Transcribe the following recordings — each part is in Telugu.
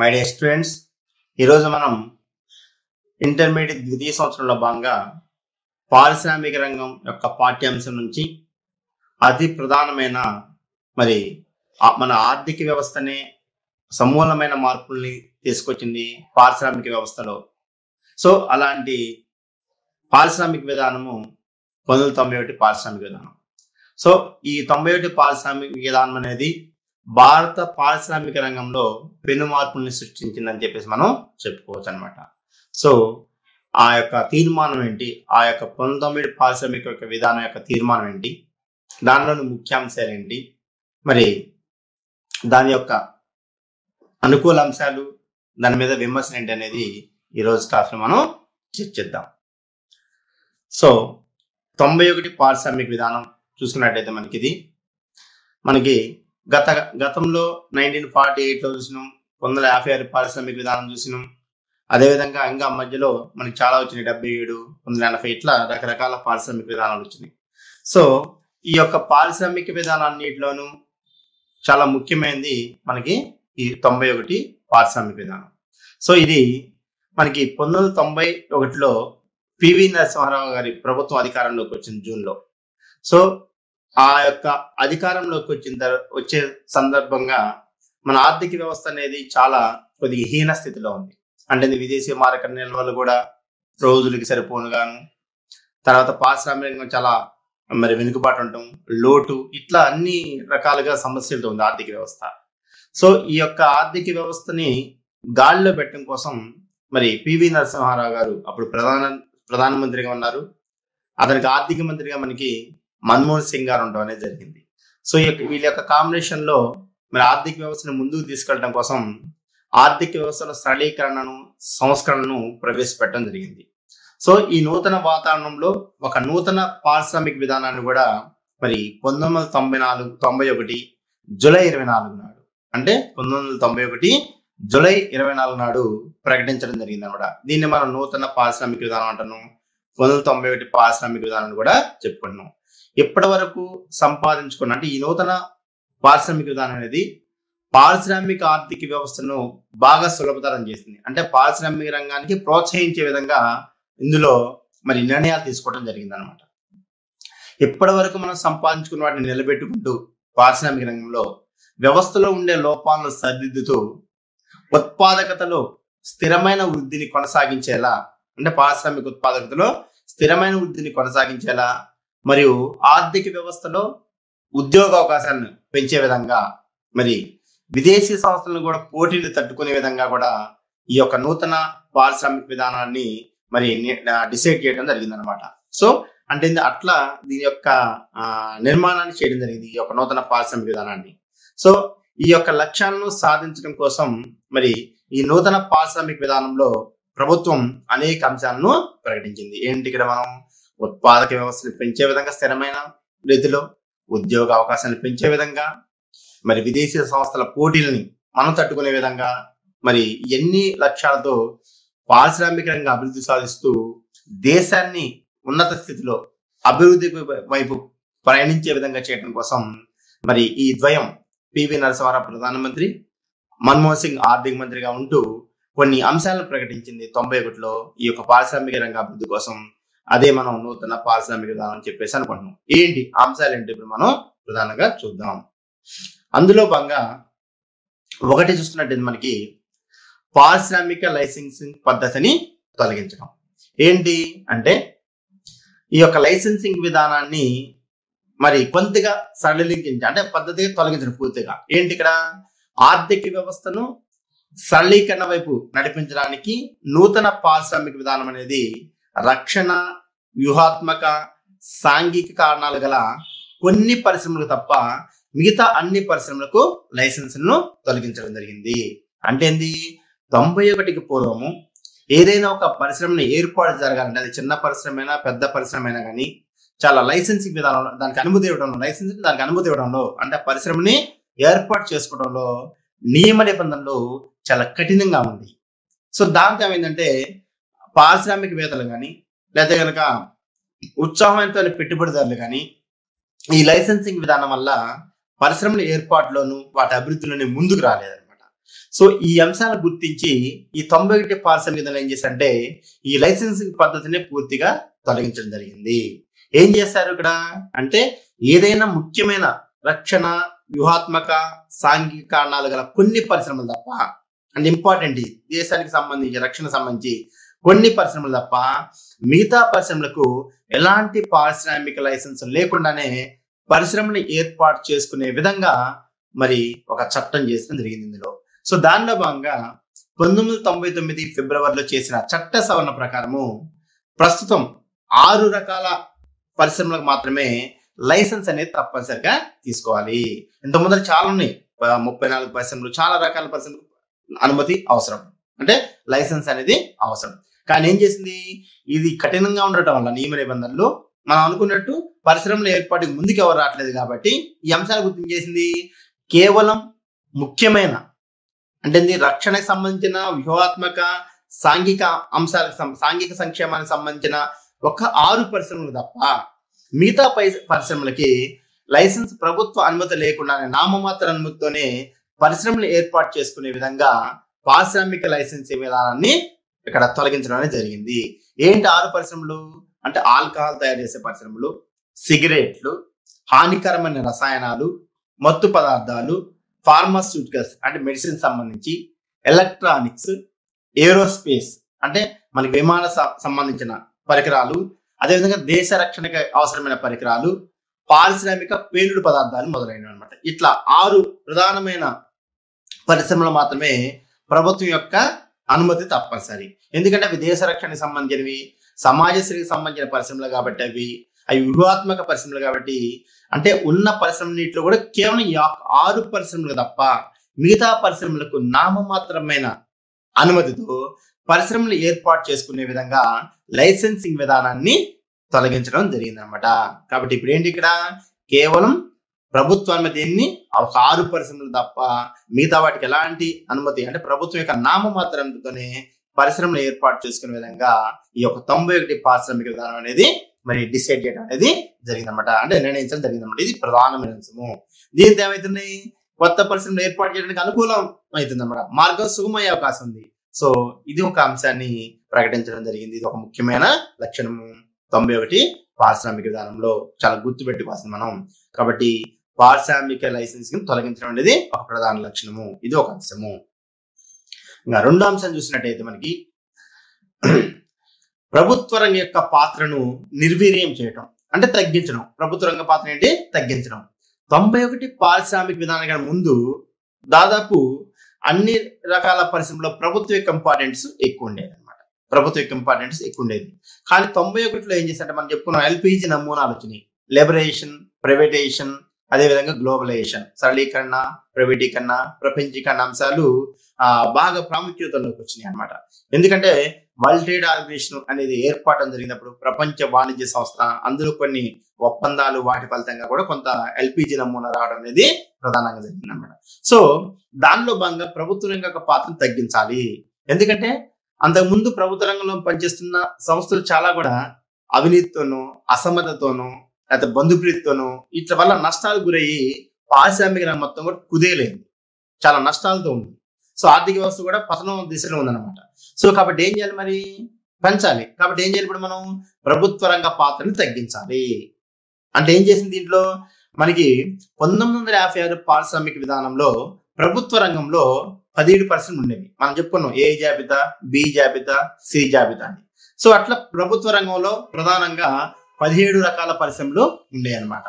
మై డియర్ స్టూడెంట్స్ ఈరోజు మనం ఇంటర్మీడియట్ ద్వితీయ సంవత్సరంలో భాగంగా పారిశ్రామిక రంగం యొక్క పాఠ్యాంశం నుంచి అతి ప్రధానమైన మరి ఆ- మన ఆర్థిక వ్యవస్థనే సమూలమైన మార్పుల్ని తీసుకొచ్చింది పారిశ్రామిక వ్యవస్థలో సో అలాంటి పారిశ్రామిక విధానము పంతొమ్మిది వందల తొంభై ఒకటి పారిశ్రామిక విధానం సో ఈ తొంభై ఒకటి పారిశ్రామిక విధానం అనేది భారత పారిశ్రామిక రంగంలో పెను మార్పుల్ని సృష్టించిందని చెప్పేసి మనం చెప్పుకోవచ్చు అనమాట సో ఆ యొక్క తీర్మానం ఏంటి ఆ యొక్క పంతొమ్మిది పారిశ్రామిక యొక్క విధానం యొక్క తీర్మానం ఏంటి దానిలోని ముఖ్యాంశాలు ఏంటి మరి దాని యొక్క అనుకూల అంశాలు దాని మీద విమర్శలు ఏంటి అనేది ఈరోజు క్లాస్లో మనం చర్చిద్దాం సో తొంభై ఒకటి పారిశ్రామిక విధానం చూసుకున్నట్టయితే మనకి ఇది మనకి గత గతంలో నైన్టీన్ ఫార్టీ ఎయిట్లో చూసినాం వందల యాభై ఆరు పారిశ్రామిక విధానం చూసినాం అదేవిధంగా ఇంకా మధ్యలో మనకి చాలా వచ్చినాయి డెబ్బై ఏడు వందల ఎనభై ఇట్లా రకరకాల పారిశ్రామిక విధానాలు వచ్చినాయి సో ఈ యొక్క పారిశ్రామిక విధానాన్నిటిలోనూ చాలా ముఖ్యమైనది మనకి ఈ తొంభై ఒకటి పారిశ్రామిక విధానం సో ఇది మనకి పంతొమ్మిది వందల తొంభై ఒకటిలో పివి నరసింహారావు గారి ప్రభుత్వం అధికారంలోకి వచ్చింది జూన్లో సో ఆ యొక్క అధికారంలోకి వచ్చిన తర్వా- వచ్చే సందర్భంగా మన ఆర్థిక వ్యవస్థ అనేది చాలా కొద్దిగా హీన స్థితిలో ఉంది అంటే ఇది విదేశీ మారక నిల్వలు కూడా రోజులకి సరిపోనుగాను తర్వాత పారిశ్రామికంగా చాలా మరి వెనుకబాటు ఉండటం లోటు ఇట్లా అన్ని రకాలుగా సమస్యలతో ఉంది ఆర్థిక వ్యవస్థ సో ఈ యొక్క ఆర్థిక వ్యవస్థని గాలిలో పెట్టడం కోసం మరి పివి నరసింహారావు గారు అప్పుడు ప్రధాన ప్రధానమంత్రిగా ఉన్నారు అతనికి ఆర్థిక మంత్రిగా మనకి మన్మోహన్ సింగ్ గారు ఉండడం అనేది జరిగింది సో ఈ యొక్క వీళ్ళ యొక్క కాంబినేషన్ లో మరి ఆర్థిక వ్యవస్థను ముందుకు తీసుకెళ్ళడం కోసం ఆర్థిక వ్యవస్థలో సరళీకరణను సంస్కరణను ప్రవేశపెట్టడం జరిగింది సో ఈ నూతన వాతావరణంలో ఒక నూతన పారిశ్రామిక విధానాన్ని కూడా మరి పంతొమ్మిది వందల తొంభై నాలుగు తొంభై ఒకటి జూలై ఇరవై నాలుగు నాడు అంటే పంతొమ్మిది వందల తొంభై ఒకటి జూలై ఇరవై నాలుగు నాడు ప్రకటించడం జరిగింది అనమాట దీన్ని మనం నూతన పారిశ్రామిక విధానం అంటాను పంతొమ్మిది వందల తొంభై ఒకటి పారిశ్రామిక విధానాన్ని కూడా చెప్పుకున్నాం ఇప్పటి వరకు సంపాదించుకున్న అంటే ఈ నూతన పారిశ్రామిక విధానం అనేది పారిశ్రామిక ఆర్థిక వ్యవస్థను బాగా సులభతరం చేసింది అంటే పారిశ్రామిక రంగానికి ప్రోత్సహించే విధంగా ఇందులో మరి నిర్ణయాలు తీసుకోవడం జరిగింది అనమాట ఇప్పటి వరకు మనం సంపాదించుకున్న వాటిని నిలబెట్టుకుంటూ పారిశ్రామిక రంగంలో వ్యవస్థలో ఉండే లోపాలను సరిదిద్దుతూ ఉత్పాదకతలో స్థిరమైన వృద్ధిని కొనసాగించేలా అంటే పారిశ్రామిక ఉత్పాదకతలో స్థిరమైన వృద్ధిని కొనసాగించేలా మరియు ఆర్థిక వ్యవస్థలో ఉద్యోగ అవకాశాలను పెంచే విధంగా మరి విదేశీ సంస్థలను కూడా పోటీలు తట్టుకునే విధంగా కూడా ఈ యొక్క నూతన పారిశ్రామిక విధానాన్ని మరి డిసైడ్ చేయడం జరిగింది అనమాట సో అంటే ఇది అట్లా దీని యొక్క ఆ, నిర్మాణాన్ని చేయడం జరిగింది ఈ యొక్క నూతన పారిశ్రామిక విధానాన్ని సో ఈ యొక్క లక్ష్యాలను సాధించడం కోసం మరి ఈ నూతన పారిశ్రామిక విధానంలో ప్రభుత్వం అనేక అంశాలను ప్రకటించింది ఏంటి ఇక్కడ మనం ఉత్పాదక వ్యవస్థను పెంచే విధంగా స్థిరమైన రీతిలో ఉద్యోగ అవకాశాలను పెంచే విధంగా మరి విదేశీ సంస్థల పోటీలని మనం తట్టుకునే విధంగా మరి ఎన్ని లక్ష్యాలతో పారిశ్రామిక రంగ అభివృద్ధి సాధిస్తూ దేశాన్ని ఉన్నత స్థితిలో అభివృద్ధి వైపు ప్రయాణించే విధంగా చేయడం కోసం మరి ఈ ద్వయం పివి నరసింహారావు ప్రధానమంత్రి మన్మోహన్ సింగ్ ఆర్థిక మంత్రిగా ఉంటూ కొన్ని అంశాలను ప్రకటించింది తొంభై ఒకటిలో ఈ యొక్క పారిశ్రామిక రంగ అభివృద్ధి కోసం అదే మనం నూతన పారిశ్రామిక విధానం అని చెప్పేసి అనుకుంటున్నాం ఏంటి ఆ అంశాలు ఏంటి ఇప్పుడు మనం ప్రధానంగా చూద్దాం అందులో భాగంగా ఒకటి చూస్తున్నట్టు మనకి పారిశ్రామిక లైసెన్సింగ్ పద్ధతిని తొలగించడం ఏంటి అంటే ఈ యొక్క లైసెన్సింగ్ విధానాన్ని మరి కొద్దిగా సరళీకరించి అంటే పద్ధతిగా తొలగించడం పూర్తిగా ఏంటి ఇక్కడ ఆర్థిక వ్యవస్థను సరళీకరణ వైపు నడిపించడానికి నూతన పారిశ్రామిక విధానం అనేది రక్షణ వ్యూహాత్మక సాంఘిక కారణాలు గల కొన్ని పరిశ్రమలకు తప్ప మిగతా అన్ని పరిశ్రమలకు లైసెన్సులను తొలగించడం జరిగింది అంటే ఏంది తొంభై ఒకటికి పూర్వము ఏదైనా ఒక పరిశ్రమని ఏర్పాటు జరగాలంటే అది చిన్న పరిశ్రమైనా పెద్ద పరిశ్రమైనా కానీ చాలా లైసెన్సింగ్ విధానంలో దానికి అనుమతి ఇవ్వడంలో లైసెన్స్ దానికి అనుమతి ఇవ్వడంలో అంటే ఆ పరిశ్రమని ఏర్పాటు చేసుకోవడంలో నియమ నిబంధనలు చాలా కఠినంగా ఉంది సో దాంతో ఏమైందంటే పారిశ్రామికవేత్తలు కానీ లేదా కనుక ఉత్సాహంతో పెట్టుబడిదారులు కానీ ఈ లైసెన్సింగ్ విధానం వల్ల పరిశ్రమల ఏర్పాటులోను వాటి అభివృద్ధిలోని ముందుకు రాలేదన్నమాట సో ఈ అంశాలను గుర్తించి ఈ తొంభై ఒకటి పారిశ్రామిక విధానం ఏం చేశారంటే ఈ లైసెన్సింగ్ పద్ధతిని పూర్తిగా తొలగించడం జరిగింది ఏం చేస్తారు ఇక్కడ అంటే ఏదైనా ముఖ్యమైన రక్షణ వ్యూహాత్మక సాంఘిక కారణాలు గల కొన్ని పరిశ్రమలు తప్ప అంటే ఇంపార్టెంట్ ఇది. దేశానికి సంబంధించి రక్షణ సంబంధించి కొన్ని పరిశ్రమలు తప్ప మిగతా పరిశ్రమలకు ఎలాంటి పారిశ్రామిక లైసెన్స్ లేకుండానే పరిశ్రమని ఏర్పాటు చేసుకునే విధంగా మరి ఒక చట్టం చేసిన జరిగింది ఇందులో సో దానిలో భాగంగా పంతొమ్మిది వందల తొంభై తొమ్మిది ఫిబ్రవరిలో చేసిన చట్ట సవరణ ప్రకారము ప్రస్తుతం ఆరు రకాల పరిశ్రమలకు మాత్రమే లైసెన్స్ అనేది తప్పనిసరిగా తీసుకోవాలి ఇంత ముందర చాలా ఉన్నాయి ప- ముప్పై నాలుగు పరిశ్రమలు చాలా రకాల పరిశ్రమలు అనుమతి అవసరం అంటే లైసెన్స్ అనేది అవసరం కానీ ఏం చేసింది ఇది కఠినంగా ఉండటం వల్ల నియమ నిబంధనలు మనం అనుకున్నట్టు పరిశ్రమల ఏర్పాటుకి ముందుకు ఎవరు రావట్లేదు కాబట్టి ఈ అంశాలు గుర్తించేసింది కేవలం ముఖ్యమైన అంటే ఇది రక్షణకు సంబంధించిన వ్యూహాత్మక సాంఘిక అంశాలకు సం- సాంఘిక సంక్షేమానికి సంబంధించిన ఒక ఆరు పరిశ్రమలు తప్ప మిగతా పై పరిశ్రమలకి లైసెన్స్ ప్రభుత్వ అనుమతి లేకుండానే నామమాత్ర అనుమతితోనే పరిశ్రమలు ఏర్పాటు చేసుకునే విధంగా పారిశ్రామిక లైసెన్స్ విధానాన్ని ఇక్కడ తొలగించడం అనేది జరిగింది ఏంటి ఆరు పరిశ్రమలు అంటే ఆల్కహాల్ తయారు చేసే పరిశ్రమలు సిగరెట్లు హానికరమైన రసాయనాలు మత్తు పదార్థాలు ఫార్మాస్యూటికల్స్ అంటే మెడిసిన్ సంబంధించి ఎలక్ట్రానిక్స్ ఏరోస్పేస్ అంటే మనకి విమాన స- సంబంధించిన పరికరాలు అదేవిధంగా దేశ రక్షణకి అవసరమైన పరికరాలు పారిశ్రామిక పేలుడు పదార్థాలు మొదలైనవి అనమాట ఇట్లా ఆరు ప్రధానమైన పరిశ్రమలు మాత్రమే ప్రభుత్వం యొక్క అనుమతి తప్పనిసరి ఎందుకంటే అవి దేశ రక్షణకి సంబంధించినవి సమాజశ్రీకి సంబంధించిన పరిశ్రమలు కాబట్టి అవి అవి వ్యూహాత్మక పరిశ్రమలు కాబట్టి అంటే ఉన్న పరిశ్రమలన్నింటిలో కూడా కేవలం ఈ ఆ- ఆరు పరిశ్రమలు తప్ప మిగతా పరిశ్రమలకు నామమాత్రమైన అనుమతితో పరిశ్రమలు ఏర్పాటు చేసుకునే విధంగా లైసెన్సింగ్ విధానాన్ని తొలగించడం జరిగిందనమాట కాబట్టి ఇప్పుడు ఏంటి ఇక్కడ కేవలం ప్రభుత్వ అనుమతిని ఒక ఆరు పరిశ్రమలు తప్ప మిగతా వాటికి ఎలాంటి అనుమతి అంటే ప్రభుత్వం యొక్క నామమాత్ర అనుమతితోనే పరిశ్రమలు ఏర్పాటు చేసుకునే విధంగా ఈ యొక్క తొంభై ఒకటి పారిశ్రామిక విధానం అనేది మరి డిసైడ్ చేయడం అనేది జరిగిందన్నమాట అంటే నిర్ణయించడం జరిగిందన్నమాట ఇది ప్రధానమైన అంశము దీంతో ఏమైతుంది కొత్త పరిశ్రమలు ఏర్పాటు చేయడానికి అనుకూలం అవుతుంది అనమాట మార్గం సుగమయ్యే అవకాశం ఉంది సో ఇది ఒక అంశాన్ని ప్రకటించడం జరిగింది ఇది ఒక ముఖ్యమైన లక్షణము తొంభై ఒకటి పారిశ్రామిక విధానంలో చాలా గుర్తు పెట్టుకోవాల్సింది మనం కాబట్టి పారిశ్రామిక లైసెన్సింగ్ తొలగించడం అనేది ఒక ప్రధాన లక్షణము ఇది ఒక అంశము ఇంకా రెండో అంశం చూసినట్టయితే మనకి ప్రభుత్వ రంగ యొక్క పాత్రను నిర్వీర్యం చేయటం అంటే తగ్గించడం ప్రభుత్వ రంగ పాత్ర ఏంటి తగ్గించడం తొంభై ఒకటి పారిశ్రామిక విధానం ముందు దాదాపు అన్ని రకాల పరిశ్రమలో ప్రభుత్వ యొక్క ఇంపార్టెన్స్ ఎక్కువ ఉండేది అనమాట ప్రభుత్వ యొక్క ఇంపార్టెన్స్ ఎక్కువ ఉండేది కానీ తొంభై ఒకటిలో ఏం చేశారంటే మనం చెప్పుకున్నాం ఎల్పిజి నమూనాలు వచ్చినాయి లిబరేషన్ ప్రైవేటైజేషన్ అదేవిధంగా గ్లోబలైజేషన్ సరళీకరణ ప్రైవేటీకరణ ప్రపంచీకరణ అంశాలు ఆ, బాగా ప్రాముఖ్యతలోకి వచ్చినాయి అన్నమాట ఎందుకంటే వరల్డ్ ట్రేడ్ ఆర్గనైజేషన్ అనేది ఏర్పాటు జరిగినప్పుడు ప్రపంచ వాణిజ్య సంస్థ అందులో కొన్ని ఒప్పందాలు వాటి ఫలితంగా కూడా కొంత ఎల్పిజి నమూనా రావడం అనేది ప్రధానంగా జరిగింది అనమాట సో దానిలో భాగంగా ప్రభుత్వ రంగ యొక్క పాత్రను తగ్గించాలి ఎందుకంటే అంతకు ముందు ప్రభుత్వ రంగంలో పనిచేస్తున్న సంస్థలు చాలా కూడా అవినీతితోనూ అసమతతోనూ లేకపోతే బంధుప్రీతితోనూ ఇట్ల వల్ల నష్టాలు గురయ్యి పారిశ్రామిక రంగం మొత్తం కూడా కుదేలేదు చాలా నష్టాలతో ఉంది సో ఆర్థిక వ్యవస్థ కూడా పతనం దిశలో ఉందన్నమాట సో కాబట్టి ఏం చేయాలి మరి పెంచాలి కాబట్టి ఏం చేయాలి ఇప్పుడు మనం ప్రభుత్వ రంగ పాత్రని తగ్గించాలి అంటే ఏం చేసింది దీంట్లో మనకి పంతొమ్మిది వందల యాభై ఆరు పారిశ్రామిక విధానంలో ప్రభుత్వ రంగంలో పదిహేడు పర్సెంట్ ఉండేవి మనం చెప్పుకున్నాం ఏ జాబితా బి జాబితా సి జాబితా అని సో అట్లా ప్రభుత్వ రంగంలో ప్రధానంగా పదిహేడు రకాల పరిశ్రమలు ఉండేవి అనమాట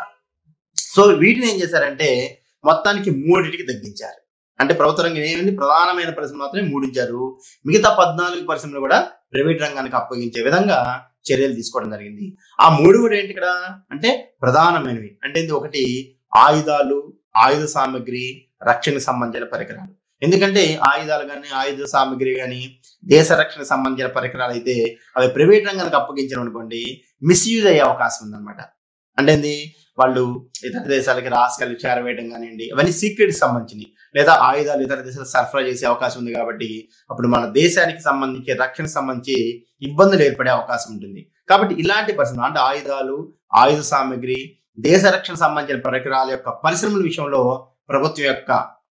సో వీటిని ఏం చేశారంటే మొత్తానికి మూడింటికి తగ్గించారు అంటే ప్రభుత్వ రంగం ఏమైంది ప్రధానమైన పరిశ్రమ మాత్రమే మూడించారు మిగతా పద్నాలుగు పరిశ్రమలు కూడా ప్రైవేట్ రంగానికి అప్పగించే విధంగా చర్యలు తీసుకోవడం జరిగింది ఆ మూడు కూడా ఏంటి ఇక్కడ అంటే ప్రధానమైనవి అంటే ఇది ఒకటి ఆయుధాలు ఆయుధ సామాగ్రి రక్షణకు సంబంధించిన పరికరాలు ఎందుకంటే ఆయుధాలు కానీ ఆయుధ సామాగ్రి కానీ దేశ రక్షణకు సంబంధించిన పరికరాలు అయితే అవి ప్రైవేట్ రంగానికి అప్పగించడం అనుకోండి మిస్యూజ్ అయ్యే అవకాశం ఉందన్నమాట అంటే ఏంది వాళ్ళు ఇతర దేశాలకి రాసుకెళ్ళి చేరవేయడం కానివ్వండి అవన్నీ సీక్రెట్ సంబంధించినవి లేదా ఆయుధాలు ఇతర దేశాలకు సరఫరా చేసే అవకాశం ఉంది కాబట్టి అప్పుడు మన దేశానికి సంబంధించి రక్షణకు సంబంధించి ఇబ్బందులు ఏర్పడే అవకాశం ఉంటుంది కాబట్టి ఇలాంటి పరిశ్రమలు అంటే ఆయుధాలు ఆయుధ సామాగ్రి దేశ రక్షణ సంబంధించిన పరికరాల యొక్క పరిశ్రమల విషయంలో ప్రభుత్వం యొక్క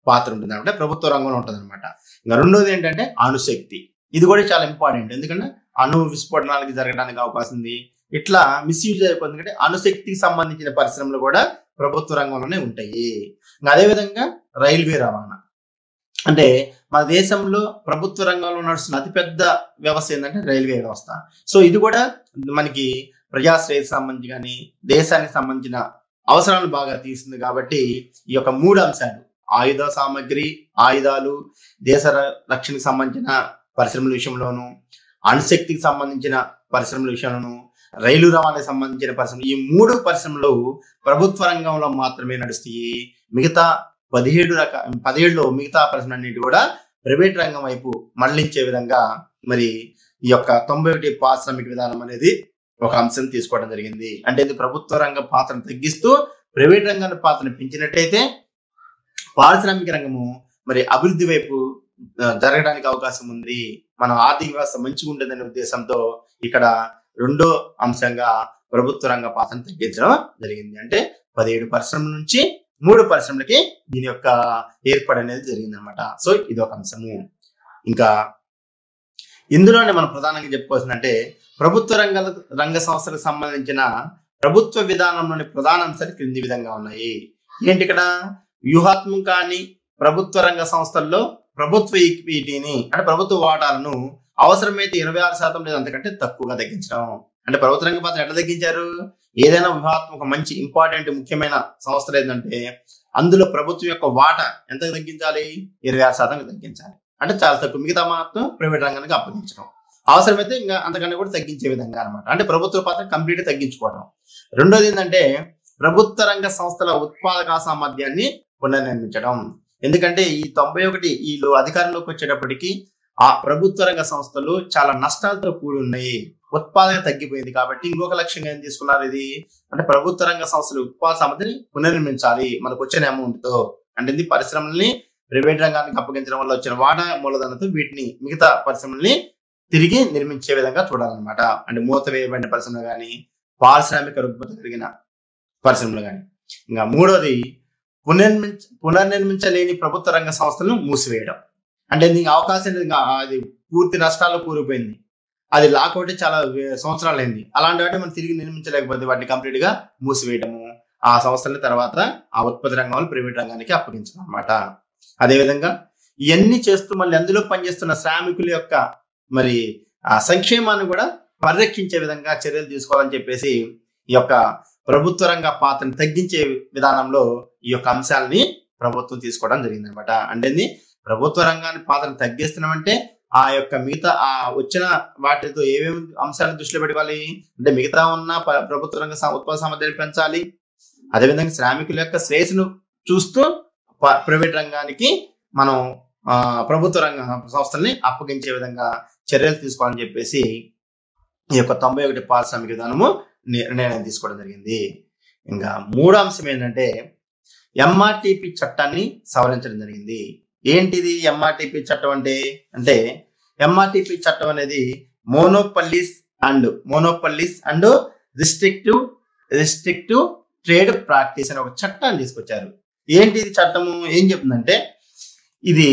పాత్ర ఉంటుంది అంటే ప్రభుత్వ రంగంలో ఉంటుంది అనమాట ఇంకా రెండోది ఏంటంటే అణుశక్తి ఇది కూడా చాలా ఇంపార్టెంట్ ఎందుకంటే అణు విస్ఫోటనాలకి జరగడానికి అవకాశం ఉంది ఇట్లా మిస్యూజ్ అయిపోతుంది ఎందుకంటే అణుశక్తికి సంబంధించిన పరిశ్రమలు కూడా ప్రభుత్వ రంగంలోనే ఉంటాయి ఇంకా అదేవిధంగా రైల్వే రవాణా అంటే మన దేశంలో ప్రభుత్వ రంగంలో నడుస్తున్న అతిపెద్ద వ్యవస్థ ఏంటంటే రైల్వే వ్యవస్థ సో ఇది కూడా మనకి ప్రజాశ్రేయకు సంబంధించి కానీ దేశానికి సంబంధించిన అవసరాలను బాగా తీస్తుంది కాబట్టి ఈ యొక్క మూడు అంశాలు ఆయుధ సామాగ్రి ఆయుధాలు దేశ ర- రక్షణకు సంబంధించిన పరిశ్రమల విషయంలోను అణుశక్తికి సంబంధించిన పరిశ్రమల విషయంలోను రైలు రవాణాకి సంబంధించిన పరిశ్రమలు ఈ మూడు పరిశ్రమలు ప్రభుత్వ రంగంలో మాత్రమే నడుస్తాయి మిగతా పదిహేడు రక పదిహేడులో మిగతా పరిశ్రమలన్నిటి కూడా ప్రైవేట్ రంగం వైపు మళ్లించే విధంగా మరి ఈ యొక్క తొంభై ఒకటి పారిశ్రామిక విధానం అనేది ఒక అంశం తీసుకోవడం జరిగింది అంటే ఇది ప్రభుత్వ రంగ పాత్రను తగ్గిస్తూ ప్రైవేట్ రంగాన్ని పాత్రను పెంచినట్టయితే పారిశ్రామిక రంగము మరి అభివృద్ధి వైపు ఆ, జరగడానికి అవకాశం ఉంది మన ఆర్థిక వ్యవస్థ మంచిగా ఉంటుందనే ఉద్దేశంతో ఇక్కడ రెండో అంశంగా ప్రభుత్వ రంగ పాత్రను తగ్గించడం జరిగింది అంటే పదిహేడు పరిశ్రమల నుంచి మూడు పరిశ్రమలకి దీని యొక్క ఏర్పాటు అనేది జరిగింది అనమాట సో ఇది ఒక అంశము ఇంకా ఇందులోనే మనం ప్రధానంగా చెప్పుకోవాల్సిందంటే ప్రభుత్వ రంగ రంగ సంస్థలకు సంబంధించిన ప్రభుత్వ విధానంలోని ప్రధాన అంశాలు క్రింది విధంగా ఉన్నాయి ఏంటి ఇక్కడ వ్యూహాత్మకాన్ని ప్రభుత్వ రంగ సంస్థల్లో ప్రభుత్వ ఈక్విటీని అంటే ప్రభుత్వ వాటాలను అవసరమైతే ఇరవై ఆరు శాతం లేదా అంతకంటే తక్కువగా తగ్గించడం అంటే ప్రభుత్వ రంగ పాత్ర ఎట్లా తగ్గించారు ఏదైనా వ్యూహాత్మక మంచి ఇంపార్టెంట్ ముఖ్యమైన సంస్థలు ఏంటంటే అందులో ప్రభుత్వం యొక్క వాటా ఎంత తగ్గించాలి ఇరవై ఆరు శాతం తగ్గించాలి అంటే చాలా తక్కువ మిగతా మాత్రం ప్రైవేట్ రంగానికి అప్పగించడం అవసరమైతే ఇంకా అంతకన్నా కూడా తగ్గించే విధంగా అనమాట అంటే ప్రభుత్వ పాత్ర కంప్లీట్ తగ్గించుకోవడం రెండోది ఏంటంటే ప్రభుత్వ రంగ సంస్థల ఉత్పాదక సామర్థ్యాన్ని పునర్నిర్మించడం ఎందుకంటే ఈ తొంభై ఒకటి వీళ్ళు అధికారంలోకి వచ్చేటప్పటికి ఆ ప్రభుత్వ రంగ సంస్థలు చాలా నష్టాలతో కూడి ఉన్నాయి ఉత్పాదక తగ్గిపోయింది కాబట్టి ఇంకొక లక్ష్యంగా ఏం తీసుకున్నారు ఇది అంటే ప్రభుత్వ రంగ సంస్థల ఉత్పాదక సామర్థ్యాన్ని పునర్నిర్మించాలి మనకు వచ్చిన అమౌంట్ తో అంటే ఇది పరిశ్రమల్ని ప్రైవేట్ రంగానికి అప్పగించడం వల్ల వచ్చిన వాటా మూలధనంతో వీటిని మిగతా పరిశ్రమల్ని తిరిగి నిర్మించే విధంగా చూడాలన్నమాట అంటే మూత వేయబడిన పరిశ్రమలు కానీ పారిశ్రామిక రుగ్మత కలిగిన పరిశ్రమలు కానీ ఇంకా మూడోది పునర్మించ పునర్నిర్మించలేని ప్రభుత్వ రంగ సంస్థలను మూసివేయడం అంటే దీనికి అవకాశం లేదు ఇంకా అది పూర్తి నష్టాల్లో కూలిపోయింది అది లాకౌట్ చాలా వే- సంవత్సరాలు అయింది అలాంటి వాటిని మనం తిరిగి నిర్మించలేకపోతే వాటిని కంప్లీట్ గా మూసివేయడము ఆ సంస్థల తర్వాత ఆ ఉత్పత్తి రంగం ప్రైవేట్ రంగానికి అప్పగించడం అనమాట అదేవిధంగా ఇవన్నీ చేస్తూ మళ్ళీ అందులో పనిచేస్తున్న శ్రామికుల యొక్క మరి ఆ సంక్షేమాన్ని కూడా పరిరక్షించే విధంగా చర్యలు తీసుకోవాలని చెప్పేసి ఈ యొక్క ప్రభుత్వ రంగ పాత్రను తగ్గించే విధానంలో ఈ యొక్క అంశాలని ప్రభుత్వం తీసుకోవడం జరిగింది అనమాట అంటే ఏంది? ప్రభుత్వ రంగాన్ని పాత్రను తగ్గిస్తున్నామంటే ఆ యొక్క మిగతా ఆ వచ్చిన వాటితో ఏమేమి అంశాలను దృష్టిలో పెట్టుకోవాలి అంటే మిగతా ఉన్న ప- ప్రభుత్వ రంగ సా- ఉత్పాద సామర్థ్యాన్ని పెంచాలి అదేవిధంగా శ్రామికుల యొక్క శ్రేయస్సును చూస్తూ ప- ప్రైవేట్ రంగానికి మనం ఆ, ప్రభుత్వ రంగ సంస్థల్ని అప్పగించే విధంగా చర్యలు తీసుకోవాలని చెప్పేసి ఈ యొక్క తొంభై ఒకటి పారిశ్రామిక విధానము ని- నిర్ణయం తీసుకోవడం జరిగింది ఇంకా మూడో అంశం ఏంటంటే ఎంఆర్టిపి చట్టాన్ని సవరించడం జరిగింది ఏంటిది ఎంఆర్టిపి చట్టం అంటే అంటే ఎంఆర్టిపి చట్టం అనేది monopolies and monopolies and restrictive restrictive trade practice అనే ఒక చట్టాన్ని తీసుకొచ్చారు ఏంటి ఇది చట్టము ఏం చెప్తుందంటే ఇది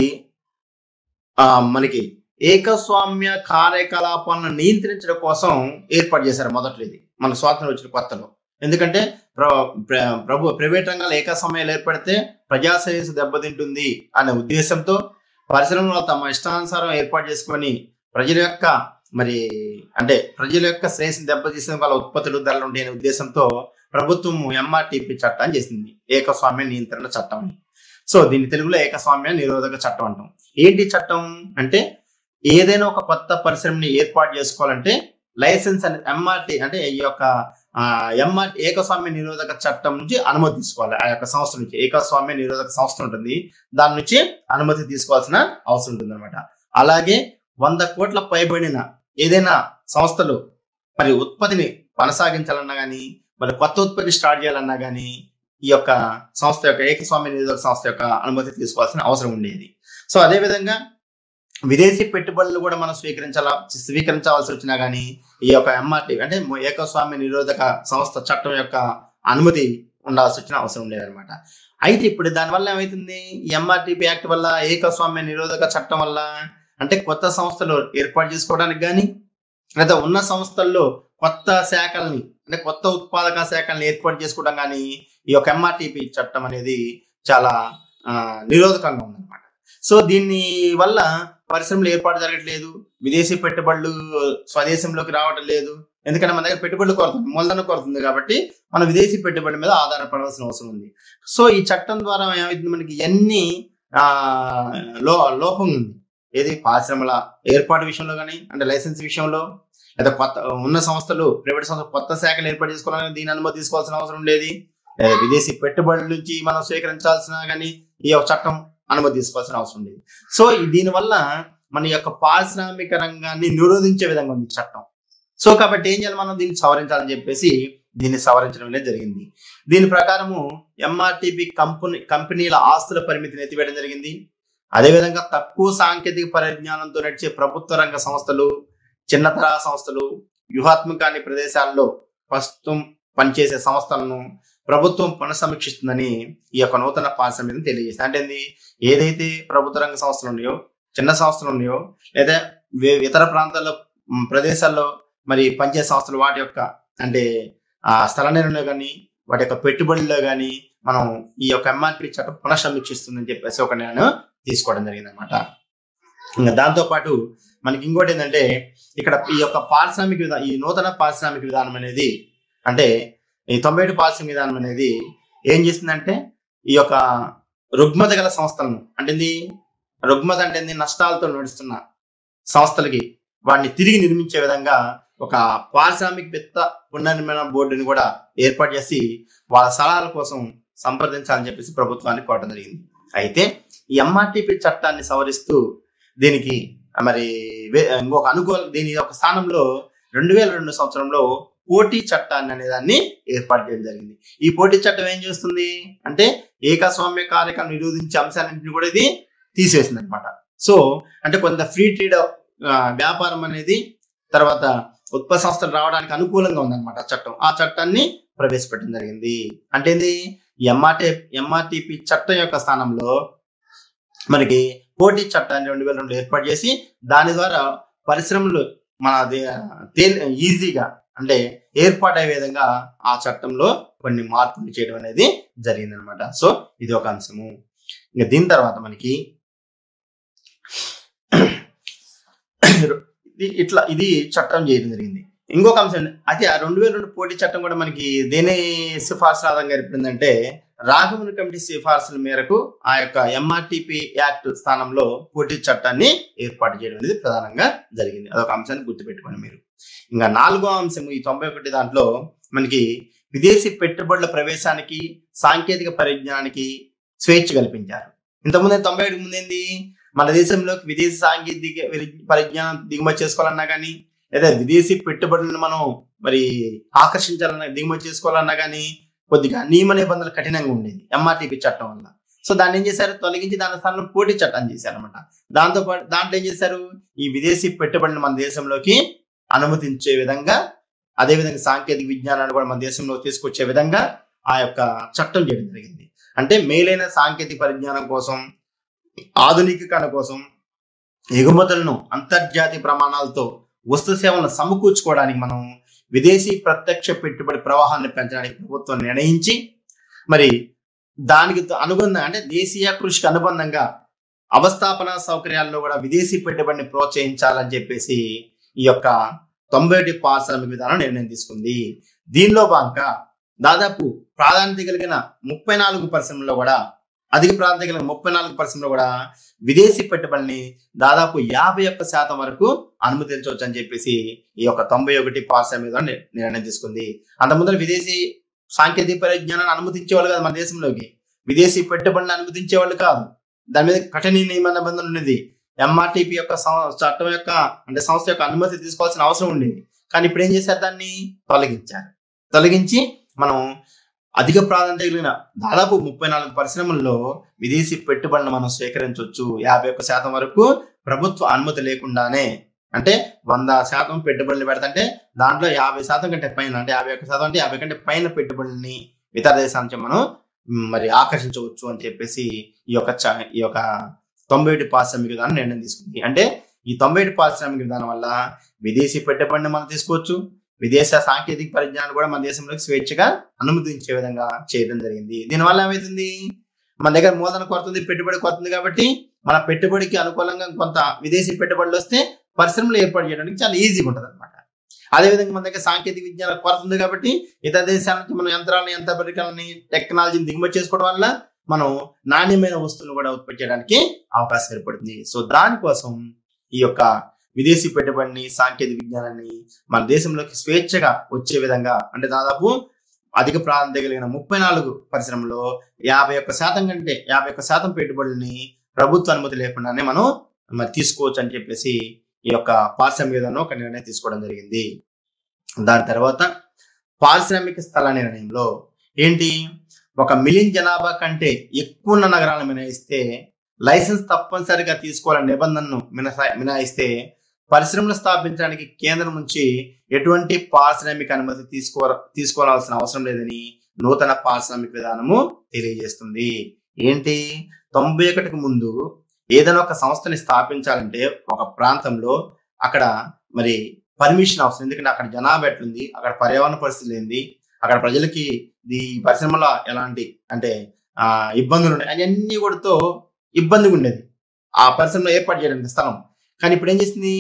ఆ మనకి ఏకస్వామ్య కార్యకలాపాలను నియంత్రించడం కోసం ఏర్పాటు చేశారు మొదట్లో ఇది మన స్వాతంత్రం వచ్చిన కొత్తలో ఎందుకంటే ప్ర- ప్ర- ప్రభు ప్రైవేట్ రంగాలు ఏకస్వామ్యాలు ఏర్పడితే ప్రజాశ్రేయస్సు దెబ్బతింటుంది అనే ఉద్దేశంతో పరిశ్రమలు తమ ఇష్టానుసారం ఏర్పాటు చేసుకొని ప్రజల యొక్క మరి అంటే ప్రజల యొక్క శ్రేయస్సుని దెబ్బతీసిన వాళ్ళ ఉత్పత్తులు ధరలు ఉంటాయి అనే ఉద్దేశంతో ప్రభుత్వం ఎంఆర్టీపీ చట్టాన్ని చేసింది ఏకస్వామ్య నియంత్రణ చట్టం అని సో దీన్ని తెలుగులో ఏకస్వామ్య నిరోధక చట్టం అంటాం ఏంటి చట్టం అంటే ఏదైనా ఒక కొత్త పరిశ్రమని ఏర్పాటు చేసుకోవాలంటే లైసెన్స్ అనే ఎంఆర్టీ అంటే ఈ యొక్క ఎంఆర్ ఏకస్వామ్య నిరోధక చట్టం నుంచి అనుమతి తీసుకోవాలి ఆ యొక్క సంస్థ నుంచి ఏకస్వామ్య నిరోధక సంస్థ ఉంటుంది దాని నుంచి అనుమతి తీసుకోవాల్సిన అవసరం ఉంటుంది అనమాట అలాగే వంద కోట్ల పైబడిన ఏదైనా సంస్థలు మరి ఉత్పత్తిని కొనసాగించాలన్నా కానీ మరి కొత్త ఉత్పత్తి స్టార్ట్ చేయాలన్నా కానీ ఈ యొక్క సంస్థ యొక్క ఏకస్వామ్య నిరోధక సంస్థ యొక్క అనుమతి తీసుకోవాల్సిన అవసరం ఉండేది సో అదే విధంగా విదేశీ పెట్టుబడులు కూడా మనం స్వీకరించాల స్వీకరించవలసి వచ్చినా కానీ ఈ యొక్క ఎంఆర్టీ అంటే ఏకస్వామ్య నిరోధక సంస్థ చట్టం యొక్క అనుమతి ఉండాల్సి వచ్చిన అవసరం లేదనమాట అయితే ఇప్పుడు దానివల్ల ఏమవుతుంది ఎంఆర్టీపీ యాక్ట్ వల్ల ఏకస్వామ్య నిరోధక చట్టం వల్ల అంటే కొత్త సంస్థలు ఏర్పాటు చేసుకోవడానికి కానీ లేదా ఉన్న సంస్థల్లో కొత్త శాఖల్ని అంటే కొత్త ఉత్పాదక శాఖల్ని ఏర్పాటు చేసుకోవడం కానీ ఈ యొక్క ఎంఆర్టీపీ చట్టం అనేది చాలా ఆ, నిరోధకంగా ఉందన్నమాట సో దీన్ని వల్ల పరిశ్రమలు ఏర్పాటు జరగట్లేదు విదేశీ పెట్టుబడులు స్వదేశంలోకి రావడం లేదు ఎందుకంటే మన దగ్గర పెట్టుబడులు కొరతుంది మూలధన కొరతుంది కాబట్టి మనం విదేశీ పెట్టుబడి మీద ఆధారపడాల్సిన అవసరం ఉంది సో ఈ చట్టం ద్వారా ఏమైంది మనకి ఎన్ని ఆ లో లోపం ఉంది ఏది పరిశ్రమల ఏర్పాటు విషయంలో కానీ అంటే లైసెన్స్ విషయంలో లేదా కొత్త ఉన్న సంస్థలు ప్రైవేట్ సంస్థలు కొత్త శాఖలు ఏర్పాటు చేసుకోవాలని దీని అనుమతి తీసుకోవాల్సిన అవసరం ఉండేది లేదా విదేశీ పెట్టుబడుల నుంచి మనం స్వీకరించాల్సిన కానీ ఈ యొక్క చట్టం అనుమతి తీసుకోవాల్సిన అవసరం ఉండేది సో ఈ- దీనివల్ల మన యొక్క పారిశ్రామిక రంగాన్ని నిరోధించే విధంగా ఉంది ఈ చట్టం సో కాబట్టి ఏం చేయాలి మనం దీన్ని సవరించాలని చెప్పేసి దీన్ని సవరించడం అనేది జరిగింది దీని ప్రకారము ఎంఆర్టీపీ కంపెనీ కంపెనీల ఆస్తుల పరిమితిని ఎత్తివేయడం జరిగింది అదేవిధంగా తక్కువ సాంకేతిక పరిజ్ఞానంతో నడిచే ప్రభుత్వ రంగ సంస్థలు చిన్న తరహా సంస్థలు వ్యూహాత్మక అన్ని ప్రదేశాల్లో ప్రస్తుతం పనిచేసే సంస్థలను ప్రభుత్వం పునఃసమీక్షిస్తుందని ఈ యొక్క నూతన పారిశ్రామికను తెలియజేస్తుంది అంటే ఏంది? ఏదైతే ప్రభుత్వ రంగ సంస్థలు ఉన్నాయో చిన్న సంస్థలు ఉన్నాయో లేదా వే- ఇతర ప్రాంతాల్లో మ్, ప్రదేశాల్లో మరి పనిచేసే సంస్థలు వాటి యొక్క అంటే ఆ స్థల నిర్ణయంలో కానీ వాటి యొక్క పెట్టుబడుల్లో కానీ మనం ఈ యొక్క ఎంఆర్పి చట్టం పునఃసమీక్షిస్తుందని చెప్పేసి ఒక నేను తీసుకోవడం జరిగింది అనమాట ఇంకా దాంతో పాటు మనకి ఇంకోటి ఏంటంటే ఇక్కడ ఈ యొక్క పారిశ్రామిక విధానం ఈ నూతన పారిశ్రామిక విధానం అనేది అంటే ఈ తొంభై ఏడు పారిశ్రామిక విధానం అనేది ఏం చేసిందంటే ఈ యొక్క రుగ్మత గల సంస్థలను అంటే ఏంది రుగ్మత అంటే ఏంది నష్టాలతో నడుస్తున్న సంస్థలకి వాటిని తిరిగి నిర్మించే విధంగా ఒక పారిశ్రామిక విత్త పునర్నిర్మాణ బోర్డుని కూడా ఏర్పాటు చేసి వాళ్ళ సలహాల కోసం సంప్రదించాలని చెప్పేసి ప్రభుత్వాన్ని కోరడం జరిగింది అయితే ఈ ఎంఆర్టీపీ చట్టాన్ని సవరిస్తూ దీనికి మరి వే- ఇంకొక అనుకూల దీని యొక్క స్థానంలో రెండు వేల రెండు సంవత్సరంలో పోటీ చట్టాన్ని అనే దాన్ని ఏర్పాటు చేయడం జరిగింది ఈ పోటీ చట్టం ఏం చేస్తుంది అంటే ఏకస్వామ్య కార్యక్రమం నిరోధించే అంశాలన్నింటినీ కూడా ఇది తీసేసింది అనమాట సో అంటే కొంత ఫ్రీ ట్రేడ్ వ్యాపారం అనేది తర్వాత ఉత్పత్తి సంస్థలు రావడానికి అనుకూలంగా ఉందన్నమాట ఆ చట్టం ఆ చట్టాన్ని ప్రవేశపెట్టడం జరిగింది అంటే ఏంది ఎంఆర్టీ ఎంఆర్టీపీ చట్టం యొక్క స్థానంలో మనకి పోటీ చట్టాన్ని రెండు వేల రెండు ఏర్పాటు చేసి దాని ద్వారా పరిశ్రమలు మన దే- తేలి ఈజీగా అంటే ఏర్పాటయ్యే విధంగా ఆ చట్టంలో కొన్ని మార్పులు చేయడం అనేది జరిగింది అనమాట సో ఇది ఒక అంశము ఇంకా దీని తర్వాత మనకి ఇది ఇట్లా ఇది చట్టం చేయడం జరిగింది ఇంకొక అంశం అయితే ఆ రెండు వేల రెండు పోటీ చట్టం కూడా మనకి దేని సిఫార్సు ఆధారంగా ఏర్పడిందంటే రాఘవన్ కమిటీ సిఫార్సుల మేరకు ఆ యొక్క ఎంఆర్టిపి యాక్ట్ స్థానంలో పోటీ చట్టాన్ని ఏర్పాటు చేయడం అనేది ప్రధానంగా జరిగింది అదొక అంశాన్ని గుర్తుపెట్టుకోండి మీరు ఇంకా నాలుగో అంశం ఈ తొంభై ఒకటి దాంట్లో మనకి విదేశీ పెట్టుబడుల ప్రవేశానికి సాంకేతిక పరిజ్ఞానానికి స్వేచ్ఛ కల్పించారు ఇంతకుముందు తొంభై ఏడుకు ముందేంది మన దేశంలోకి విదేశీ సాంకేతిక విరి- పరిజ్ఞానం దిగుమతి చేసుకోవాలన్నా కానీ లేదా విదేశీ పెట్టుబడులను మనం మరి ఆకర్షించాలన్నా దిగుమతి చేసుకోవాలన్నా కానీ కొద్దిగా నియమ నిబంధనలు కఠినంగా ఉండేది ఎంఆర్టీపీ చట్టం వల్ల సో దాన్ని ఏం చేశారు తొలగించి దాని స్థానంలో పోటీ చట్టం చేశారు అనమాట దాంతో పాటు దాంట్లో ఏం చేశారు ఈ విదేశీ పెట్టుబడులను మన దేశంలోకి అనుమతించే విధంగా అదే విధంగా సాంకేతిక విజ్ఞానాన్ని కూడా మన దేశంలో తీసుకొచ్చే విధంగా ఆ యొక్క చట్టం చేయడం జరిగింది అంటే మేలైన సాంకేతిక పరిజ్ఞానం కోసం ఆధునికీకరణ కోసం ఎగుమతులను అంతర్జాతీయ ప్రమాణాలతో వస్తు సేవలను సమకూర్చుకోవడానికి మనం విదేశీ ప్రత్యక్ష పెట్టుబడి ప్రవాహాన్ని పెంచడానికి ప్రభుత్వం నిర్ణయించి మరి దానికి అనుబంధంగా అంటే దేశీయ కృషికి అనుబంధంగా అవస్థాపన సౌకర్యాల్లో కూడా విదేశీ పెట్టుబడిని ప్రోత్సహించాలని చెప్పేసి ఈ యొక్క తొంభై ఒకటి పారిశ్రామిక విధానం నిర్ణయం తీసుకుంది దీనిలో భాగంగా దాదాపు ప్రాధాన్యత కలిగిన ముప్పై నాలుగు పరిశ్రమల్లో కూడా అధిక ప్రాధాన్యత కలిగిన ముప్పై నాలుగు పరిశ్రమలో కూడా విదేశీ పెట్టుబడిని దాదాపు యాభై ఒక్క శాతం వరకు అనుమతించవచ్చు అని చెప్పేసి ఈ యొక్క తొంభై ఒకటి పారిశ్రామిక విధానం నిర్- నిర్ణయం తీసుకుంది అంత ముందర విదేశీ సాంకేతిక పరిజ్ఞానాన్ని అనుమతించేవాళ్ళు కాదు మన దేశంలోకి విదేశీ పెట్టుబడిని అనుమతించేవాళ్ళు కాదు దాని మీద కఠిన నియమ నిబంధన ఉన్నది ఎంఆర్టీపీ యొక్క సం- చట్టం యొక్క అంటే సంస్థ యొక్క అనుమతి తీసుకోవాల్సిన అవసరం ఉండేది కానీ ఇప్పుడు ఏం చేశారు దాన్ని తొలగించారు తొలగించి మనం అధిక ప్రాధాన్యత కలిగిన దాదాపు ముప్పై నాలుగు పరిశ్రమల్లో విదేశీ పెట్టుబడులను మనం స్వీకరించవచ్చు యాభై ఒక్క శాతం వరకు ప్రభుత్వ అనుమతి లేకుండానే అంటే వంద శాతం పెట్టుబడులు పెడతంటే దాంట్లో యాభై శాతం కంటే పైన అంటే యాభై ఒక్క శాతం అంటే యాభై కంటే పైన పెట్టుబడుల్ని ఇతర దేశాల నుంచి మనం మ్, మరి ఆకర్షించవచ్చు అని చెప్పేసి ఈ యొక్క చ- ఈ యొక్క తొంభై ఒకటి పారిశ్రామిక విధానం నిర్ణయం తీసుకుంది అంటే ఈ తొంభై ఒకటి పారిశ్రామిక విధానం వల్ల విదేశీ పెట్టుబడిని మనం తీసుకోవచ్చు విదేశ సాంకేతిక పరిజ్ఞానం కూడా మన దేశంలోకి స్వేచ్ఛగా అనుమతించే విధంగా చేయడం జరిగింది దీనివల్ల ఏమవుతుంది మన దగ్గర మూలధన కొరత ఉంది పెట్టుబడి కొరత ఉంది కాబట్టి మన పెట్టుబడికి అనుకూలంగా కొంత విదేశీ పెట్టుబడులు వస్తే పరిశ్రమలు ఏర్పాటు చేయడానికి చాలా ఈజీగా ఉంటుంది అనమాట అదేవిధంగా మన దగ్గర సాంకేతిక విజ్ఞాన కొరత ఉంది కాబట్టి ఇతర దేశాల నుంచి మనం యంత్రాలను యంత్ర పరికరాలని టెక్నాలజీని దిగుమతి చేసుకోవడం వల్ల మనం నాణ్యమైన వస్తువులు కూడా ఉత్పత్తి చేయడానికి అవకాశం ఏర్పడుతుంది సో దానికోసం ఈ యొక్క విదేశీ పెట్టుబడిని సాంకేతిక విజ్ఞానాన్ని మన దేశంలోకి స్వేచ్ఛగా వచ్చే విధంగా అంటే దాదాపు అధిక ప్రాధాన్యత కలిగిన ముప్పై నాలుగు పరిశ్రమలో యాభై ఒక్క శాతం కంటే యాభై ఒక్క శాతం పెట్టుబడుల్ని ప్రభుత్వ అనుమతి లేకుండానే మనం మరి తీసుకోవచ్చు అని చెప్పేసి ఈ యొక్క పారిశ్రామిక విధానం ఒక నిర్ణయం తీసుకోవడం జరిగింది దాని తర్వాత పారిశ్రామిక స్థల నిర్ణయంలో ఏంటి ఒక మిలియన్ జనాభా కంటే ఎక్కువ ఉన్న నగరాలను మినహాయిస్తే లైసెన్స్ తప్పనిసరిగా తీసుకోవాలనే నిబంధనను మినహా మినహాయిస్తే పరిశ్రమలు స్థాపించడానికి కేంద్రం నుంచి ఎటువంటి పారిశ్రామిక అనుమతి తీసుకో తీసుకోవాల్సిన అవసరం లేదని నూతన పారిశ్రామిక విధానము తెలియజేస్తుంది ఏంటి తొంభై ఒకటికి ముందు ఏదైనా ఒక సంస్థని స్థాపించాలంటే ఒక ప్రాంతంలో అక్కడ మరి పర్మిషన్ అవసరం ఎందుకంటే అక్కడ జనాభా ఎట్లుంది అక్కడ పర్యావరణ పరిస్థితులు ఏంది అక్కడ ప్రజలకి ఈ పరిశ్రమలో ఎలాంటి అంటే ఆ ఇబ్బందులు ఉన్నాయి అవన్నీ కూడాతో ఇబ్బందిగా ఉండేది ఆ పరిశ్రమలో ఏర్పాటు చేయడానికి స్థలం కానీ ఇప్పుడు ఏం చేసింది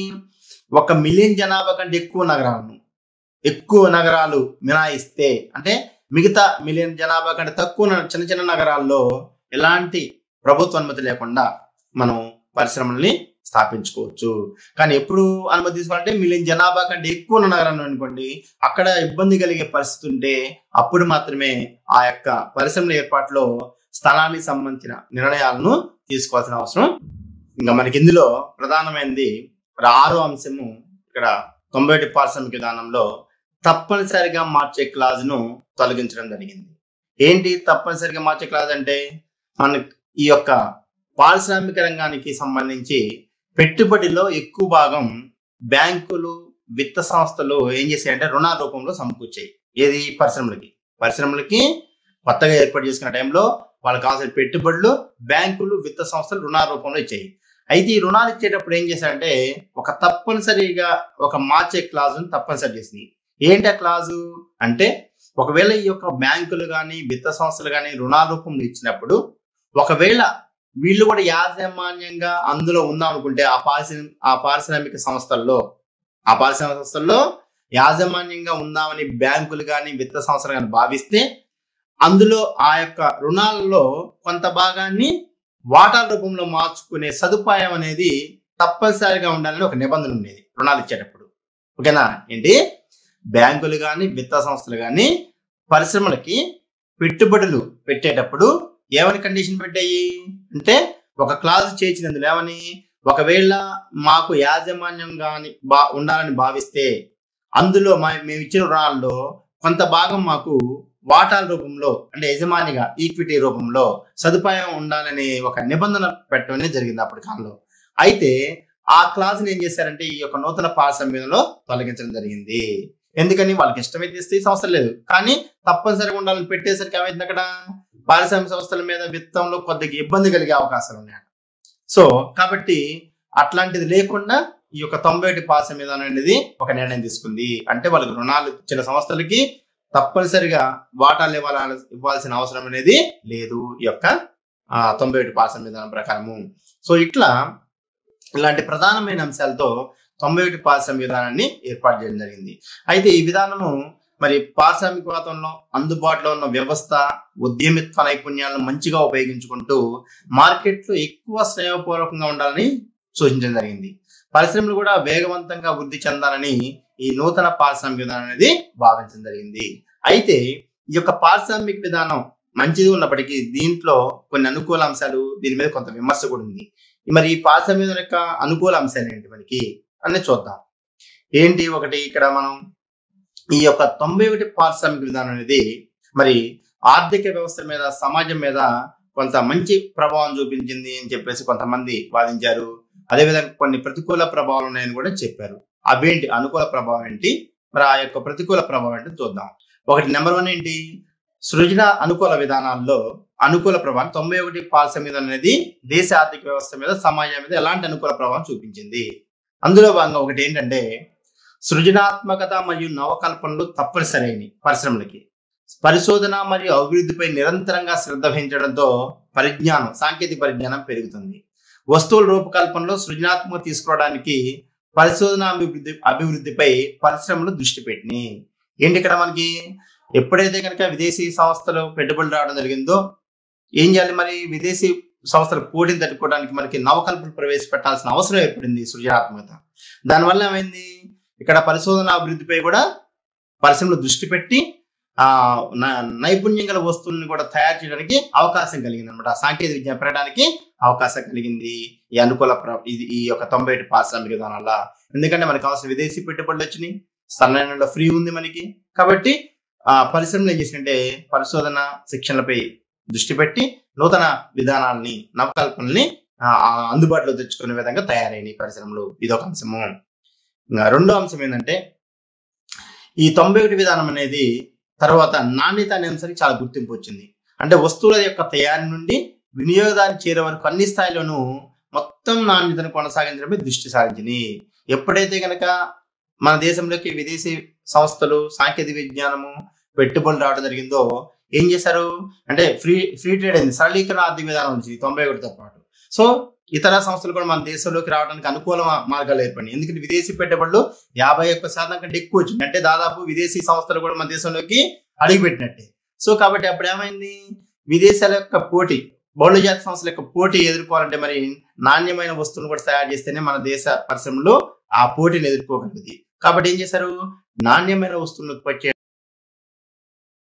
ఒక మిలియన్ జనాభా కంటే ఎక్కువ నగరాలను ఎక్కువ నగరాలు మినాయిస్తే అంటే మిగతా మిలియన్ జనాభా కంటే తక్కువ న- చిన్న చిన్న నగరాల్లో ఎలాంటి ప్రభుత్వ అనుమతి లేకుండా మనం పరిశ్రమల్ని స్థాపించుకోవచ్చు కానీ ఎప్పుడు అనుమతి తీసుకోవాలంటే మిలియన్ జనాభా కంటే ఎక్కువ ఉన్న నగరాలు అనుకోండి అక్కడ ఇబ్బంది కలిగే పరిస్థితి ఉంటే అప్పుడు మాత్రమే ఆ యొక్క పరిశ్రమల ఏర్పాటులో స్థలానికి సంబంధించిన నిర్ణయాలను తీసుకోవాల్సిన అవసరం ఇంకా మనకి ఇందులో ప్రధానమైనది మరి ఆరో అంశము ఇక్కడ తొంభై ఒకటి పారిశ్రామిక విధానంలో తప్పనిసరిగా మార్చే క్లాజ్ ను తొలగించడం జరిగింది ఏంటి తప్పనిసరిగా మార్చే క్లాజ్ అంటే మన ఈ యొక్క పారిశ్రామిక రంగానికి సంబంధించి పెట్టుబడిలో ఎక్కువ భాగం బ్యాంకులు విత్త సంస్థలు ఏం చేశాయంటే రుణ రూపంలో సమకూర్చాయి ఏది పరిశ్రమలకి పరిశ్రమలకి కొత్తగా ఏర్పాటు చేసుకున్న టైంలో వాళ్ళకి కావాల్సిన పెట్టుబడులు బ్యాంకులు విత్త సంస్థలు రుణ రూపంలో ఇచ్చాయి అయితే ఈ రుణాలు ఇచ్చేటప్పుడు ఏం చేశారంటే ఒక తప్పనిసరిగా ఒక మార్చే క్లాజును తప్పనిసరి చేసింది ఏంటి ఆ క్లాజు అంటే ఒకవేళ ఈ యొక్క బ్యాంకులు కానీ విత్త సంస్థలు కానీ రుణాల రూపంలో ఇచ్చినప్పుడు ఒకవేళ వీళ్ళు కూడా యాజమాన్యంగా అందులో ఉందాం అనుకుంటే ఆ పారిశ్ర ఆ పారిశ్రామిక సంస్థల్లో ఆ పారిశ్రామిక సంస్థల్లో యాజమాన్యంగా ఉందామని బ్యాంకులు కానీ విత్త సంస్థలు కానీ భావిస్తే అందులో ఆ యొక్క రుణాలలో కొంత భాగాన్ని వాటా రూపంలో మార్చుకునే సదుపాయం అనేది తప్పనిసరిగా ఉండాలని ఒక నిబంధన ఉండేది రుణాలు ఇచ్చేటప్పుడు ఓకేనా ఏంటి బ్యాంకులు కానీ విత్త సంస్థలు కానీ పరిశ్రమలకి పెట్టుబడులు పెట్టేటప్పుడు ఏమని కండిషన్ పెట్టాయి అంటే ఒక క్లాజ్ చేర్చినందులో ఏమని ఒకవేళ మాకు యాజమాన్యం కానీ బా ఉండాలని భావిస్తే అందులో మా మేము ఇచ్చిన రుణాల్లో కొంత భాగం మాకు వాటాల రూపంలో అంటే యజమానిగా ఈక్విటీ రూపంలో సదుపాయం ఉండాలని ఒక నిబంధన పెట్టడం అనేది జరిగింది అప్పటి కాలంలో అయితే ఆ క్లాస్ ఏం చేశారంటే ఈ యొక్క నూతన పారిశ్రామికలో తొలగించడం జరిగింది ఎందుకని వాళ్ళకి ఇష్టమైతే ఇస్తే ఈ సంస్థ లేదు కానీ తప్పనిసరిగా ఉండాలని పెట్టేసరికి ఏమైంది అక్కడ పారిశ్రామిక సంస్థల మీద విత్తంలో కొద్దిగా ఇబ్బంది కలిగే అవకాశాలు ఉన్నాయి సో కాబట్టి అట్లాంటిది లేకుండా ఈ యొక్క తొంభై ఒకటి పారిశ్రామిక విధానం అనేది ఒక నిర్ణయం తీసుకుంది అంటే వాళ్ళకి రుణాలు ఇచ్చిన సంస్థలకి తప్పనిసరిగా వాటాలు ఇవ్వాల ఇవ్వాల్సిన అవసరం అనేది లేదు ఈ యొక్క ఆ, తొంభై ఒకటి పారిశ్రామిక విధానం ప్రకారము సో ఇట్లా ఇలాంటి ప్రధానమైన అంశాలతో తొంభై ఒకటి పారిశ్రామిక విధానాన్ని ఏర్పాటు చేయడం జరిగింది అయితే ఈ విధానము మరి పారిశ్రామిక వాతావరణంలో అందుబాటులో ఉన్న వ్యవస్థ ఉద్యమిత్వ నైపుణ్యాలను మంచిగా ఉపయోగించుకుంటూ మార్కెట్లో ఎక్కువ స్నేహపూర్వకంగా ఉండాలని సూచించడం జరిగింది పరిశ్రమలు కూడా వేగవంతంగా వృద్ధి చెందాలని ఈ నూతన పారిశ్రామిక విధానం అనేది భావించడం జరిగింది అయితే ఈ యొక్క పారిశ్రామిక విధానం మంచిది ఉన్నప్పటికీ దీంట్లో కొన్ని అనుకూల అంశాలు దీని మీద కొంత విమర్శ కూడా ఉంది మరి ఈ పారిశ్రామిక విధానం యొక్క అనుకూల అంశాలు ఏంటి మనకి అన్నీ చూద్దాం ఏంటి ఒకటి ఇక్కడ మనం ఈ యొక్క తొంభై ఒకటి పారిశ్రామిక విధానం అనేది మరి ఆర్థిక వ్యవస్థ మీద సమాజం మీద కొంత మంచి ప్రభావం చూపించింది అని చెప్పేసి కొంతమంది వాదించారు అదేవిధంగా కొన్ని ప్రతికూల ప్రభావాలు ఉన్నాయని కూడా చెప్పారు అవేంటి అనుకూల ప్రభావం ఏంటి మరి ఆ యొక్క ప్రతికూల ప్రభావం ఏంటి చూద్దాం ఒకటి నెంబర్ వన్ ఏంటి సృజన అనుకూల విధానాల్లో అనుకూల ప్రభావం తొంభై ఒకటి పాలసీ మీద అనేది దేశ ఆర్థిక వ్యవస్థ మీద సమాజం మీద ఎలాంటి అనుకూల ప్రభావం చూపించింది అందులో భాగంగా ఒకటి ఏంటంటే సృజనాత్మకత మరియు నవకల్పనలు తప్పనిసరైన పరిశ్రమలకి పరిశోధన మరియు అభివృద్ధిపై నిరంతరంగా శ్రద్ధ వహించడంతో పరిజ్ఞానం సాంకేతిక పరిజ్ఞానం పెరుగుతుంది వస్తువుల రూపకల్పనలో సృజనాత్మక తీసుకోవడానికి పరిశోధన అభివృద్ధి అభివృద్ధిపై పరిశ్రమలు దృష్టి పెట్టినాయి ఏంటి ఇక్కడ మనకి ఎప్పుడైతే కనుక విదేశీ సంస్థలు పెట్టుబడులు రావడం జరిగిందో ఏం చేయాలి మరి విదేశీ సంస్థలు పోటీని తట్టుకోవడానికి మనకి నవకల్పన ప్రవేశపెట్టాల్సిన అవసరం ఏర్పడింది సృజనాత్మకత దానివల్ల ఏమైంది ఇక్కడ పరిశోధన అభివృద్ధిపై కూడా పరిశ్రమలు దృష్టి పెట్టి ఆ న- నైపుణ్యం గల వస్తువులను కూడా తయారు చేయడానికి అవకాశం కలిగింది అనమాట సాంకేతిక విజ్ఞానం పెరగడానికి అవకాశం కలిగింది ఈ అనుకూల ప్ర- ఇది ఈ యొక్క తొంభై ఏడు పారిశ్రామిక విధానం వల్ల ఎందుకంటే మనకు కావాల్సిన విదేశీ పెట్టుబడులు వచ్చినాయి సన్నైన ఫ్రీ ఉంది మనకి కాబట్టి ఆ పరిశ్రమలు ఏం చేసినట్టే పరిశోధన శిక్షణలపై దృష్టి పెట్టి నూతన విధానాలని నవకల్పనల్ని ఆ, ఆ, అందుబాటులో తెచ్చుకునే విధంగా తయారైన పరిశ్రమలు ఇదొక అంశము ఇంకా రెండో అంశం ఏంటంటే ఈ తొంభై ఒకటి విధానం అనేది తర్వాత నాణ్యత అనే అంశానికి చాలా గుర్తింపు వచ్చింది అంటే వస్తువుల యొక్క తయారీ నుండి వినియోగదాన్ని చేరే వరకు అన్ని స్థాయిలోనూ మొత్తం నాణ్యతను కొనసాగించడమే దృష్టి సారించింది ఎప్పుడైతే కనుక మన దేశంలోకి విదేశీ సంస్థలు సాంకేతిక విజ్ఞానము పెట్టుబడులు రావడం జరిగిందో ఏం చేశారు అంటే ఫ్రీ ఫ్రీ ట్రేడ్ అయింది సరళీకరణ ఆర్థిక విధానం వచ్చింది తొంభై ఒకటితో పాటు సో ఇతర సంస్థలు కూడా మన దేశంలోకి రావడానికి అనుకూల మా- మార్గాలు ఏర్పడినాయి ఎందుకంటే విదేశీ పెట్టుబడులు యాభై ఒక్క శాతం కంటే ఎక్కువ వచ్చింది అంటే దాదాపు విదేశీ సంస్థలు కూడా మన దేశంలోకి అడుగుపెట్టినట్టే సో కాబట్టి అప్పుడు ఏమైంది విదేశాల యొక్క పోటీ బహుళజాతి సంస్థల యొక్క పోటీ ఎదుర్కోవాలంటే మరి నాణ్యమైన వస్తువులు కూడా తయారు చేస్తేనే మన దేశ పరిశ్రమలు ఆ పోటీని ఎదుర్కోగలిగింది కాబట్టి ఏం చేశారు నాణ్యమైన వస్తువులను ఉత్పత్తి